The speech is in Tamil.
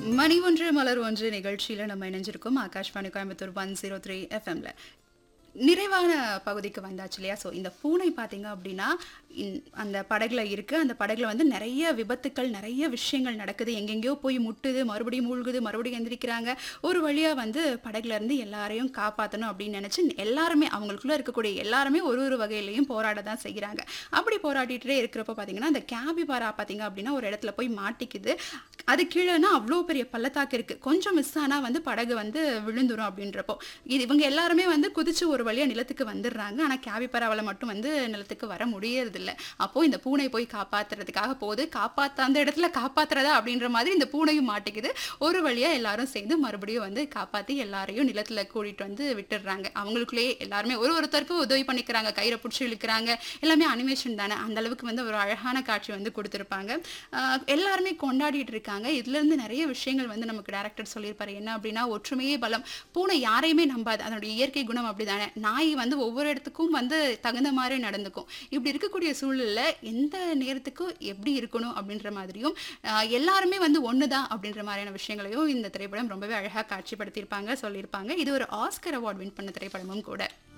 மணி ஒன்று மலர் ஒன்று நிகழ்ச்சியில் நம்ம இணைஞ்சிருக்கோம் Akashvani Coimbatore one zero three எஃப்எம்ல நிறைவான பகுதிக்கு வந்தாச்சு இல்லையா ஸோ இந்த பூனை பார்த்தீங்க அப்படின்னா இன்- அந்த படகுல இருக்கு அந்த படகுல வந்து நிறைய விபத்துக்கள் நிறைய விஷயங்கள் நடக்குது எங்கெங்கேயோ போய் முட்டுது மறுபடியும் மூழ்குது மறுபடியும் எந்திரிக்கிறாங்க ஒரு வழியா வந்து படகுல இருந்து எல்லாரையும் காப்பாற்றணும் அப்படின்னு நினைச்சு எல்லாருமே அவங்களுக்குள்ள இருக்கக்கூடிய எல்லாருமே ஒரு ஒரு வகையிலையும் போராட தான் செய்கிறாங்க அப்படி போராடிட்டே இருக்கிறப்ப பார்த்தீங்கன்னா அந்த கேபிபாரா பார்த்தீங்க அப்படின்னா ஒரு இடத்துல போய் மாட்டிக்குது அது கீழேனா அவ்வளோ பெரிய பள்ளத்தாக்கு இருக்கு கொஞ்சம் மிஸ் ஆனா வந்து படகு வந்து விழுந்துரும் அப்படின்றப்போ இது இவங்க எல்லாருமே வந்து குதிச்சு ஒரு வழியா நிலத்துக்கு வந்துடுறாங்க ஆனா கேபிபராவால் மட்டும் வந்து நிலத்துக்கு வர முடியறதில்ல அப்போ இந்த பூனை போய் காப்பாத்துறதுக்காக போகுது காப்பாத்த அந்த இடத்துல காப்பாத்துறதா அப்படின்ற மாதிரி இந்த பூனையும் மாட்டிக்குது ஒரு வழியா எல்லாரும் சேர்ந்து மறுபடியும் வந்து காப்பாத்தி எல்லாரையும் நிலத்துல கூட்டிட்டு வந்து விட்டுடுறாங்க அவங்களுக்குள்ளேயே எல்லாருமே ஒரு ஒருத்தருக்கும் உதவி பண்ணிக்கிறாங்க கயிறை பிடிச்சி இழுக்கிறாங்க எல்லாமே அனிமேஷன் தானே அந்த அளவுக்கு வந்து ஒரு அழகான காட்சி வந்து கொடுத்துருப்பாங்க ஆஹ் எல்லாருமே கொண்டாடிட்டு இருக்காங்க இதுல இருந்து நிறைய விஷயங்கள் வந்து நமக்கு டேரக்டர் சொல்லியிருப்பாரு என்ன அப்படின்னா ஒற்றுமையே பலம் பூனை யாரையுமே நம்பாது அதனுடைய இயற்கை குணம் அப்படிதானே நாய் வந்து ஒவ்வொரு இடத்துக்கும் வந்து தகுந்த மாதிரி நடந்துக்கும் இப்படி இருக்கக்கூடிய சூழல்ல எந்த நேரத்துக்கும் எப்படி இருக்கணும் அப்படின்ற மாதிரியும் ஆஹ் எல்லாருமே வந்து ஒண்ணுதான் அப்படின்ற மாதிரியான விஷயங்களையும் இந்த திரைப்படம் ரொம்பவே அழகா காட்சிப்படுத்தியிருப்பாங்க சொல்லியிருப்பாங்க இது ஒரு ஆஸ்கர் அவார்ட் வின் பண்ண திரைப்படமும் கூட